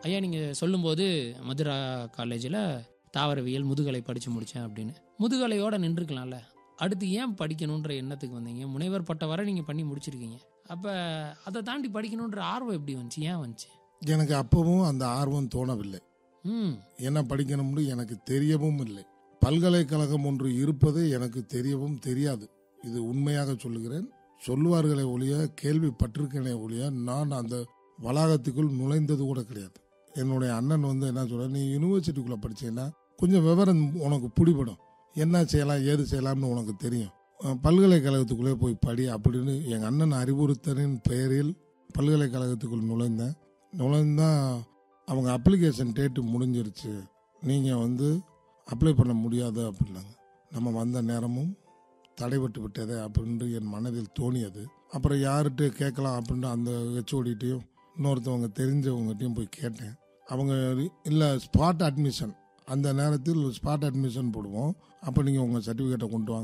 ஐயா நீங்கள் சொல்லும்போது மதுரா காலேஜில் தாவரவியல் முதுகலை படித்து முடித்தேன் அப்படின்னு முதுகலையோடு நின்றுக்கலாம்ல அடுத்து ஏன் படிக்கணுன்ற எண்ணத்துக்கு வந்தீங்க முனைவர் பட்ட வரை நீங்கள் பண்ணி முடிச்சிருக்கீங்க அப்போ அதை தாண்டி படிக்கணுன்ற ஆர்வம் எப்படி வந்துச்சு ஏன் வந்துச்சு எனக்கு அப்பவும் அந்த ஆர்வம் தோணவில்லை ம் என்ன படிக்கணும்னு எனக்கு தெரியவும் இல்லை பல்கலைக்கழகம் ஒன்று இருப்பது எனக்கு தெரியவும் தெரியாது இது உண்மையாக சொல்லுகிறேன் சொல்லுவார்களே ஒழிய கேள்விப்பட்டிருக்கேனே ஒழிய நான் அந்த வளாகத்துக்குள் நுழைந்தது கூட கிடையாது என்னுடைய அண்ணன் வந்து என்ன சொல்ற நீ யூனிவர்சிட்டிக்குள்ள படிச்சீங்கன்னா கொஞ்சம் விவரம் உனக்கு பிடிபடும் என்ன செய்யலாம் ஏது செய்யலாம்னு உனக்கு தெரியும் அஹ் பல்கலைக்கழகத்துக்குள்ளே போய் படி அப்படின்னு எங்கள் அண்ணன் அறிவுறுத்தலின் பெயரில் பல்கலைக்கழகத்துக்குள் நுழைந்தேன் நுழைந்தா அவங்க அப்ளிகேஷன் டேட்டு முடிஞ்சிருச்சு நீங்கள் வந்து அப்ளை பண்ண முடியாது அப்படின்னாங்க நம்ம வந்த நேரமும் தடைபட்டு விட்டதே அப்படின்ட்டு என் மனதில் தோணியது அப்புறம் யார்கிட்ட கேட்கலாம் அப்படின்ட்டு அந்த ஹெச்ஓடிட்டையும் இன்னொருத்தவங்க தெரிஞ்சவங்ககிட்டையும் போய் கேட்டேன் அவங்க இல்லை ஸ்பாட் அட்மிஷன் அந்த நேரத்தில் ஸ்பாட் அட்மிஷன் போடுவோம் அப்போ நீங்கள் உங்கள் சர்டிஃபிகேட்டை கொண்டு வாங்க